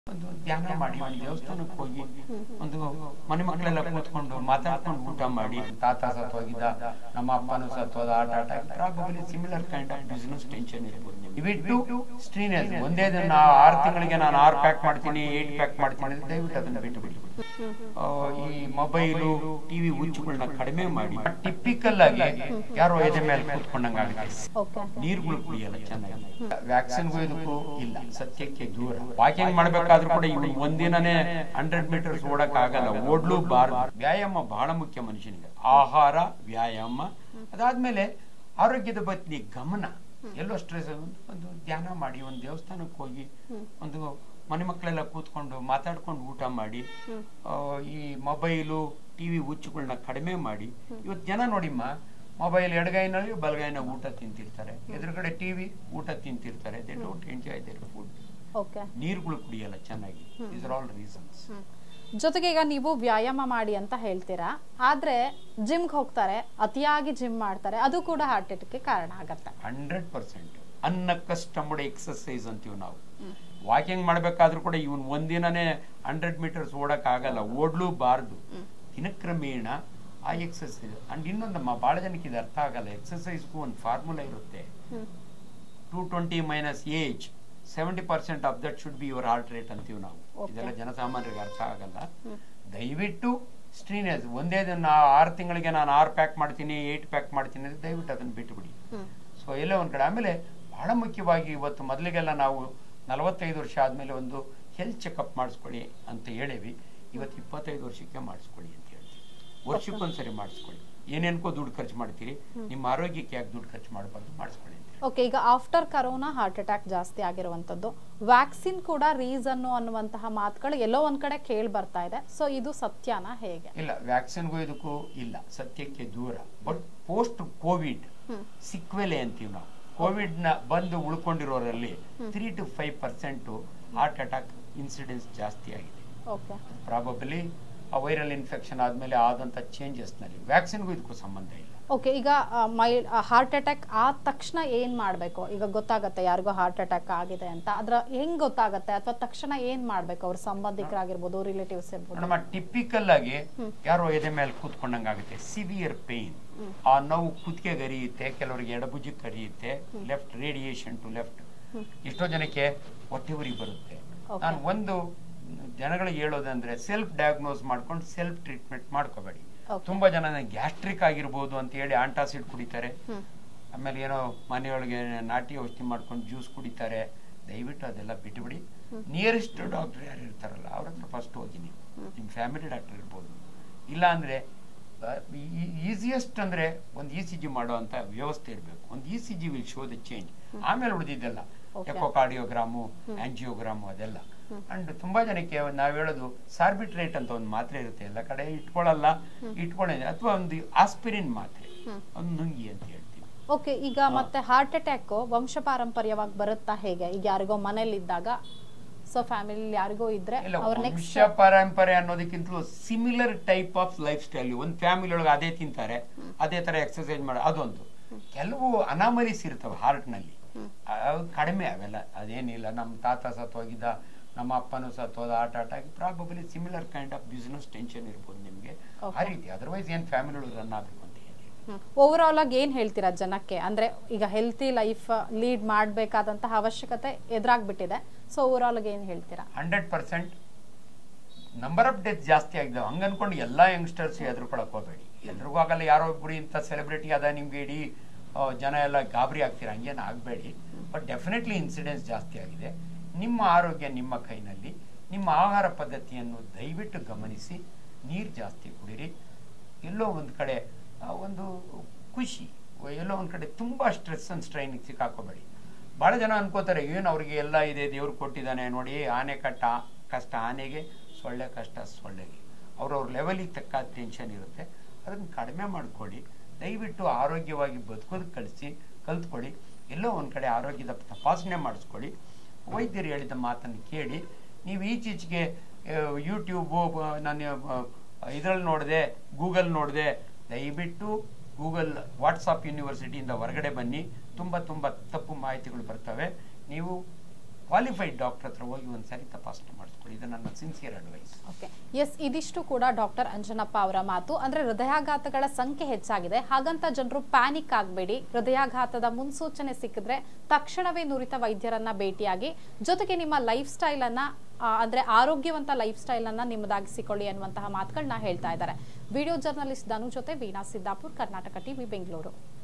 ಒಂದು ಧ್ಯಾನ ಮಾಡಿ ಒಂದು ದೇವಸ್ಥಾನಕ್ಕೆ ಹೋಗಿ ಒಂದು ಮನೆ ಮಕ್ಕಳೆಲ್ಲ ಕೂತ್ಕೊಂಡು ಮಾತಾಡ್ಕೊಂಡು ಊಟ ಮಾಡಿ ತಾತ ಸತ್ವೋಗಿದ್ದ ನಮ್ಮ ಅಪ್ಪನೂ ಸತ್ವದ ಆಟ ಆಟ probably similar kind of business tension ಇರ್ಬೋದು ನಿಮ್ಗೆ. ಇವಿಟ್ಟು ಸ್ಟ್ರೀನೆಸ್ ಒಂದೇ ದಿನ ಆರು ತಿಂಗಳಿಗೆ ನಾನು ಆರು ಪ್ಯಾಕ್ ಮಾಡ್ತೀನಿ ಏಟ್ ಪ್ಯಾಕ್ ಮಾಡ್ತೀನಿ ಅಂದ್ರೆ ದಯವಿಟ್ಟು ಅದನ್ನ ಬಿಟ್ಟು ಬಿಡಿ ಆ, ಈ ಮೊಬೈಲು ಟಿವಿ ಹುಚ್ಚುಗಳನ್ನ ಕಡಿಮೆ ಮಾಡಿ ಟಿಪಿಕಲ್ ಆಗಿ ಯಾರೋ ಎದೆ ಮೇಲೆ ಕೂತ್ಕೊಂಡಂಗ ಆಗುತ್ತೆ ಓಕೆ ನೀರುಗಳು ಕುಡಿಯಲ್ಲ ಚೆನ್ನಾಗಿ ವ್ಯಾಕ್ಸಿನ್ಗೂ ಇದಕ್ಕೂ ಇಲ್ಲ ಸತ್ಯಕ್ಕೆ ದೂರ ವಾಕಿಂಗ್ ಮಾಡ್ಬೇಕಾದ್ರೂ ಕೂಡ ಇವ್ನು ಒಂದಿನನೇ ಹಂಡ್ರೆಡ್ ಮೀಟರ್ಸ್ ಓಡಕ್ ಆಗಲ್ಲ ಓಡ್ಲೂಬಾರ್ದು ವ್ಯಾಯಾಮ ಬಹಳ ಮುಖ್ಯ ಮನುಷ್ಯನಿಗೆ ಆಹಾರ ವ್ಯಾಯಾಮ ಅದಾದ್ಮೇಲೆ ಆರೋಗ್ಯದ ಬಗ್ಗೆ ಗಮನ ಎಲ್ಲೋ ಸ್ಟ್ರೆಸ್ ಒಂದು ಧ್ಯಾನ ಮಾಡಿ ಒಂದು ದೇವಸ್ಥಾನಕ್ಕೆ ಹೋಗಿ ಒಂದು ಮನೆ ಮಕ್ಕಳೆಲ್ಲ ಕೂತ್ಕೊಂಡು ಮಾತಾಡ್ಕೊಂಡು ಊಟ ಮಾಡಿ ಆ, ಈ ಮೊಬೈಲು ಟಿವಿ ಹುಚ್ಚುಗಳನ್ನ ಕಡಿಮೆ ಮಾಡಿ ಇವತ್ತು ಜನ ನೋಡಿಮ್ಮ ಮೊಬೈಲ್ ಎಡಗೈನಲ್ಲಿ ಬಲಗೈನ ಊಟ ತಿಂತಿರ್ತಾರೆ ಎದುರುಗಡೆ ಟಿವಿ ಊಟ ತಿಂತಿರ್ತಾರೆ they don't enjoy their food okay ನೀರುಗಳು ಕುಡಿಯಲ್ಲ ಚೆನ್ನಾಗಿ ಇಸ್ ಆರ್ ಆಲ್ ರೀಸನ್ಸ್ ಜೊತೆಗೆ ಈಗ ನೀವು ವ್ಯಾಯಾಮ ಮಾಡಿ ಅಂತ ಹೇಳ್ತೀರಾ ಆದ್ರೆ ಜಿಮ್ಗೆ ಹೋಗ್ತಾರೆ ಅತಿಯಾಗಿ ಜಿಮ್ ಮಾಡ್ತಾರೆ ಅದು ಕೂಡ ಹಾರ್ಟ್ ಅಟ್ಯಾಕ್ಗೆ ಕಾರಣ ಆಗತ್ತೆ ಹಂಡ್ರೆಡ್ ಪರ್ಸೆಂಟ್ ಅನ್ಅಕಸ್ಟಮ್ಡ್ ಎಕ್ಸಸೈಸ್ ಅಂತೀವಿ ನಾವು ವಾಕಿಂಗ್ ಮಾಡ್ಬೇಕಾದ್ರೂ ಕೂಡ ಇವನ್ ಒಂದಿನನೇ ಹಂಡ್ರೆಡ್ ಮೀಟರ್ಸ್ ಓಡಕ್ ಆಗಲ್ಲ ಓಡ್ಲೂಬಾರ್ದು ದಿನಕ್ರಮೇಣ ಆ ಎಕ್ಸಸೈಸ್ ಅಂಡ್ ಇನ್ನೊಂದಮ್ಮ ಬಹಳ ಜನಕ್ಕೆ ಇದು ಅರ್ಥ ಆಗಲ್ಲ ಎಕ್ಸಸೈಸ್ಗೂ ಒಂದು ಫಾರ್ಮುಲಾ ಇರುತ್ತೆ two twenty minus age seventy percent of that should be your heart rate ಅಂತೀವಿ ನಾವು Okay. ಇದೆಲ್ಲ ಜನಸಾಮಾನ್ಯರಿಗೆ ಅರ್ಥ ಆಗಲ್ಲ ದಯವಿಟ್ಟು ಸ್ಟ್ರೀನೆಸ್ ಒಂದೇ ದಿನ ಆರು ತಿಂಗಳಿಗೆ ನಾನು ಆರು ಪ್ಯಾಕ್ ಮಾಡ್ತೀನಿ ಏಟ್ ಪ್ಯಾಕ್ ಮಾಡ್ತೀನಿ ಅಂದ್ರೆ ದಯವಿಟ್ಟು ಅದನ್ನ ಬಿಟ್ಟುಬಿಡಿ ಸೊ ಎಲ್ಲೋ ಒಂದ್ ಕಡೆ ಆಮೇಲೆ ಬಹಳ ಮುಖ್ಯವಾಗಿ ಇವತ್ತು ಮೊದಲಿಗೆಲ್ಲ ನಾವು ನಲವತ್ತೈದು ವರ್ಷ ಆದ್ಮೇಲೆ ಒಂದು ಹೆಲ್ತ್ ಚೆಕಪ್ ಮಾಡಿಸ್ಕೊಳ್ಳಿ ಅಂತ ಹೇಳೇವಿ ಇವತ್ತು ಇಪ್ಪತ್ತೈದು ವರ್ಷಕ್ಕೆ ಮಾಡಿಸ್ಕೊಳ್ಳಿ ಅಂತ ಹೇಳ್ತೀವಿ ವರ್ಷಕ್ಕೊಂದ್ಸರಿ ಮಾಡಿಸ್ಕೊಳ್ಳಿ ಏನೇನ್ಕೋ ದುಡ್ಡು ಖರ್ಚು ಮಾಡ್ತೀರಿ ನಿಮ್ಮ ಆರೋಗ್ಯಕ್ಕೆ ಯಾಕೆ ದುಡ್ಡು ಖರ್ಚು ಮಾಡಬಾರ್ದು ಮಾಡಿಸ್ಕೊಳ್ಳಿ ಅಂತ ಹೇಳಿ. ಓಕೆ ಈಗ ಆಫ್ಟರ್ ಕರೋನಾ ಹಾರ್ಟ್ ಅಟ್ಯಾಕ್ ಜಾಸ್ತಿ ಆಗಿರುವಂತದ್ದು ವ್ಯಾಕ್ಸಿನ್ ಕೂಡ ರೀಸನ್ ಅನ್ನುವಂತಹ ಮಾತುಗಳು ಎಲ್ಲೋ ಒಂದ್ ಕಡೆ ಕೇಳಿ ಬರ್ತಾ ಇದೆ ಸೊ ಇದು ಸತ್ಯನಾ ಹೇಗೆ ಇಲ್ಲ ವ್ಯಾಕ್ಸಿನ್ಗೂ ಇದಕ್ಕೂ ಇಲ್ಲ ಸತ್ಯಕ್ಕೆ ದೂರ ಬಟ್ ಪೋಸ್ಟ್ ಕೋವಿಡ್ ಸಿಕ್ವೆಲೆ ಅಂತೀವಿ ನಾವು ಕೋವಿಡ್ ನ ಬಂದು ಉಳ್ಕೊಂಡಿರೋರಲ್ಲಿ three to five percent heart attack incidence ಜಾಸ್ತಿ ಆಗಿದೆ ಓಕೆ ಪ್ರಾಬಬಲಿ ಆ ವೈರಲ್ ಇನ್ಫೆಕ್ಷನ್ ಆದ್ಮೇಲೆ ಆದಂತ ಚೇಂಜಸ್ ನಲ್ಲಿ ವ್ಯಾಕ್ಸಿನ್ಗೂ ಇದಕ್ಕೂ ಸಂಬಂಧ ಇಲ್ಲ ಓಕೆ ಈಗ ಮೈ ಹಾರ್ಟ್ ಅಟ್ಯಾಕ್ ಆದ ತಕ್ಷಣ ಏನ್ ಮಾಡ್ಬೇಕು ಈಗ ಗೊತ್ತಾಗತ್ತೆ ಯಾರಿಗೋ ಹಾರ್ಟ್ ಅಟ್ಯಾಕ್ ಆಗಿದೆ ಅಂತ ಅದ್ರ ಹೆಂಗ್ ಗೊತ್ತಾಗತ್ತೆ ಅಥವಾ ತಕ್ಷಣ ಏನ್ ಮಾಡ್ಬೇಕು ಅವ್ರ ಸಂಬಂಧಿಕರಾಗಿರ್ಬೋದು ರಿಲೇಟಿವ್ಸ್ ಇರ್ಬೋದು ನಮ್ಮ ಟಿಪಿಕಲ್ ಆಗಿ ಯಾರೋ ಎದೆ ಮೇಲೆ ಕೂತ್ಕೊಂಡಂಗ ಆಗುತ್ತೆ ಸಿವಿಯರ್ ಪೇನ್ ಆ ನೋವು ಕುತ್ತಿಗೆ ಗರಿಯುತ್ತೆ ಕೆಲವರಿಗೆ ಎಡಭುಜಕ್ಕೆ ಕರಿಯುತ್ತೆ ಲೆಫ್ಟ್ ರೇಡಿಯೇಷನ್ ಟು ಲೆಫ್ಟ್ ಎಷ್ಟೋ ಜನಕ್ಕೆ ಹೊಟ್ಟೆ ಉರಿ ಬರುತ್ತೆ Okay. ನಾನು ಒಂದು ಜನಗಳಿಗೆ ಹೇಳೋದಂದ್ರೆ ಸೆಲ್ಫ್ ಡಯಾಗ್ನೋಸ್ ಮಾಡ್ಕೊಂಡು ಸೆಲ್ಫ್ ಟ್ರೀಟ್ಮೆಂಟ್ ಮಾಡ್ಕೋಬೇಡಿ Okay. ತುಂಬಾ ಜನ ಗ್ಯಾಸ್ಟ್ರಿಕ್ ಆಗಿರ್ಬೋದು ಅಂತ ಹೇಳಿ ಆಂಟಾಸಿಡ್ ಕುಡಿತಾರೆ ಆಮೇಲೆ ಏನೋ ಮನೆಯೊಳಗೆ ನಾಟಿ ಔಷಧಿ ಮಾಡ್ಕೊಂಡು ಜ್ಯೂಸ್ ಕುಡಿತಾರೆ ದಯವಿಟ್ಟು ಅದೆಲ್ಲ ಬಿಟ್ಬಿಡಿ ನಿಯರೆಸ್ಟ್ ಡಾಕ್ಟರ್ ಯಾರು ಇರ್ತಾರಲ್ಲ ಅವ್ರ ಹತ್ರ ಫಸ್ಟ್ ಹೋಗಿ ನೀವು ನಿಮ್ಮ ಫ್ಯಾಮಿಲಿ ಡಾಕ್ಟರ್ ಇರ್ಬೋದು ಇಲ್ಲ ಅಂದ್ರೆ ಈಸಿಯೆಸ್ಟ್ ಅಂದ್ರೆ ಒಂದು ಇ ಸಿ ಜಿ ಮಾಡೋ ಅಂತ ವ್ಯವಸ್ಥೆ ಇರಬೇಕು ಒಂದು E C G will show the change ಆಮೇಲೆ ಉಳಿದಿದ್ದೆಲ್ಲ Okay. ಎಕೋಕಾರ್ಡಿಯೋಗ್ರಾಮು ಆಂಜಿಯೋಗ್ರಾಮು ಅದೆಲ್ಲ ಅಂಡ್ ತುಂಬಾ ಜನಕ್ಕೆ ನಾವ್ ಹೇಳೋದು ಸಾರ್ಬಿಟ್ರೇಟ್ ಅಂತ ಒಂದು ಮಾತ್ರೆ ಇರುತ್ತೆ ಎಲ್ಲ ಕಡೆ ಇಟ್ಕೊಳ್ಳಲ್ಲ ಇಟ್ಕೊಳ್ಳಿ ಅಥವಾ ಒಂದು ಆಸ್ಪಿರಿನ್ ಮಾತ್ರೆ ಒಂದು ನುಂಗಿ ಅಂತ ಹೇಳ್ತೀವಿ ಓಕೆ ಈಗ ಮತ್ತೆ ಹಾರ್ಟ್ ಅಟ್ಯಾಕ್ ವಂಶ ಪಾರಂಪರ್ಯವಾಗಿ ಬರುತ್ತಾ ಹೇಗೆ ಈಗ ಯಾರಿಗೋ ಮನೇಲಿ ಇದ್ದಾಗ ಸೊ ಫ್ಯಾಮಿಲಿ ಯಾರಿಗೋ ಇದ್ರೆ ಇಲ್ಲ ಅವ್ರ ನೆಕ್ಸ್ಟ್ ವಂಶ ಪರಂಪರೆ ಅನ್ನೋದಕ್ಕಿಂತಲೂ similar type of lifestyle ಒಂದು ಫ್ಯಾಮಿಲಿ ಒಳಗೆ ಅದೇ ತಿಂತಾರೆ ಅದೇ ತರ ಎಕ್ಸರ್ಸೈಸ್ ಮಾಡೋ ಅದೊಂದು ಕೆಲವು ಅನಾಮಲೀಸ್ ಇರ್ತವೆ ಹಾರ್ಟ್ ನಲ್ಲಿ ಅವು ಕಡಿಮೆ ಅವೆಲ್ಲ ಅದೇನಿಲ್ಲ ನಮ್ಮ ತಾತ ಸತ್ವೋಗಿದ್ದ ನಮ್ಮ ಅಪ್ಪನೂ ಸತ್ವದ ಆಟ ಆಟ probably similar kind of business tension ಇರ್ಬೋದು ನಿಮ್ಗೆ ಆ Okay. ರೀತಿ ಅದರ್ವೈಸ್ ಏನ್ ಫ್ಯಾಮಿಲಿ ಒಳಗೆ ರನ್ ಆಗ್ಬೇಕು ಅಂತ ಹೇಳಿ ಓವರ್ ಆಲ್ ಆಗಿ ಏನ್ ಹೇಳ್ತೀರಾ ಜನಕ್ಕೆ ಅಂದ್ರೆ ಈಗ ಹೆಲ್ತಿ ಲೈಫ್ ಲೀಡ್ ಮಾಡ್ಬೇಕಾದಂತಹ ಅವಶ್ಯಕತೆ ಎದುರಾಗ್ಬಿಟ್ಟಿದೆ ಸೊ ಓವರ್ ಆಲ್ ಆಗಿ ಏನ್ ಹೇಳ್ತೀರಾ hundred percent number of death ಜಾಸ್ತಿ ಆಗಿದೆ ಹಂಗ ಅನ್ಕೊಂಡು ಎಲ್ಲಾ ಯಂಗ್ಸ್ಟರ್ಸ್ ಹೆದರ್ಕೊಳಕ್ ಹೋಗ್ಬೇಡಿ ಎಲ್ರಿಗೂ ಆಗಲ್ಲ ಯಾರೋ ಒಬ್ರು ಇಂಥ ಸೆಲೆಬ್ರಿಟಿ ಅದ ನಿಮ್ಗೆ ಇಡೀ ಆ, ಜನ ಎಲ್ಲ ಗಾಬರಿ ಆಗ್ತೀರಾ ಹಂಗೇನು ಆಗಬೇಡಿ ಬಟ್ ಡೆಫಿನೆಟ್ಲಿ ಇನ್ಸಿಡೆನ್ಸ್ ಜಾಸ್ತಿ ಆಗಿದೆ ನಿಮ್ಮ ಆರೋಗ್ಯ ನಿಮ್ಮ ಕೈನಲ್ಲಿ ನಿಮ್ಮ ಆಹಾರ ಪದ್ಧತಿಯನ್ನು ದಯವಿಟ್ಟು ಗಮನಿಸಿ ನೀರು ಜಾಸ್ತಿ ಕುಡೀರಿ ಎಲ್ಲೋ ಒಂದು ಕಡೆ ಆ, ಒಂದು ಖುಷಿ ಎಲ್ಲೋ ಒಂದು ಕಡೆ ತುಂಬಾ ಸ್ಟ್ರೆಸ್ ಅಂಡ್ ಸ್ಟ್ರೈನ್ ಸಿಕ್ಕಾಕೋಬೇಡಿ ಬಹಳ ಜನ ಅನ್ಕೋತಾರೆ ಏನು ಅವ್ರಿಗೆ ಎಲ್ಲ ಇದೆ ದೇವ್ರು ಕೊಟ್ಟಿದ್ದಾನೆ ನೋಡಿ ಆನೆ ಕಟ್ಟ ಕಷ್ಟ ಆನೆಗೆ ಸೊಳ್ಳೆ ಕಷ್ಟ ಸೊಳ್ಳೆಗೆ ಅವ್ರವ್ರ ಲೆವೆಲಿಗೆ ತಕ್ಕ ಟೆನ್ಷನ್ ಇರುತ್ತೆ ಅದನ್ನು ಕಡಿಮೆ ಮಾಡ್ಕೊಳ್ಳಿ ದಯವಿಟ್ಟು ಆರೋಗ್ಯವಾಗಿ ಬದುಕೋದು ಕಳಿಸಿ ಕಲ್ತ್ಕೊಳ್ಳಿ ಎಲ್ಲೋ ಒಂದು ಕಡೆ ಆರೋಗ್ಯದ ತಪಾಸಣೆ ಮಾಡಿಸ್ಕೊಳ್ಳಿ ವೈದ್ಯರು ಹೇಳಿದ ಮಾತನ್ನು ಕೇಳಿ ನೀವು ಈಚೀಚೆಗೆ ಯೂಟ್ಯೂಬು ನಾನು ಇದರಲ್ಲಿ ನೋಡಿದೆ ಗೂಗಲ್ ನೋಡಿದೆ ದಯವಿಟ್ಟು ಗೂಗಲ್ ವಾಟ್ಸಪ್ ಯೂನಿವರ್ಸಿಟಿಯಿಂದ ಹೊರಗಡೆ ಬನ್ನಿ ತುಂಬ ತುಂಬ ತಪ್ಪು ಮಾಹಿತಿಗಳು ಬರ್ತವೆ ನೀವು ಕ್ವಾಲಿಫೈಡ್ ಡಾಕ್ಟರ್ ಹತ್ರ ಹೋಗಿ ಒಂದ್ಸರಿ ತಪಾಸಣೆ ಮಾಡಿಸ್ಕೊಳ್ಳಿ ಇದು ನನ್ನ ಸಿನ್ಸಿಯರ್ ಅಡ್ವೈಸ್ ಓಕೆ ಎಸ್ ಇದಿಷ್ಟು ಕೂಡ ಡಾಕ್ಟರ್ ಅಂಜನಪ್ಪ ಅವರ ಮಾತು ಅಂದ್ರೆ ಹೃದಯಾಘಾತಗಳ ಸಂಖ್ಯೆ ಹೆಚ್ಚಾಗಿದೆ ಹಾಗಂತ ಜನರು ಪ್ಯಾನಿಕ್ ಆಗಬೇಡಿ ಹೃದಯಾಘಾತದ ಮುನ್ಸೂಚನೆ ಸಿಕ್ಕಿದ್ರೆ ತಕ್ಷಣವೇ ನುರಿತ ವೈದ್ಯರನ್ನ ಭೇಟಿಯಾಗಿ ಜೊತೆಗೆ ನಿಮ್ಮ ಲೈಫ್ ಸ್ಟೈಲ್ ಅನ್ನ ಆ, ಅಂದ್ರೆ ಆರೋಗ್ಯವಂತ ಲೈಫ್ ಸ್ಟೈಲ್ ಅನ್ನ ನಿಮ್ಮದಾಗಿಸಿಕೊಳ್ಳಿ ಅನ್ನುವಂತಹ ಮಾತುಗಳನ್ನ ಹೇಳ್ತಾ ಇದ್ದಾರೆ ವಿಡಿಯೋ ಜರ್ನಲಿಸ್ಟ್ ಧನು ಜೊತೆ ವೀಣಾ ಸಿದ್ದಾಪುರ್ ಕರ್ನಾಟಕ ಟಿವಿ ಬೆಂಗಳೂರು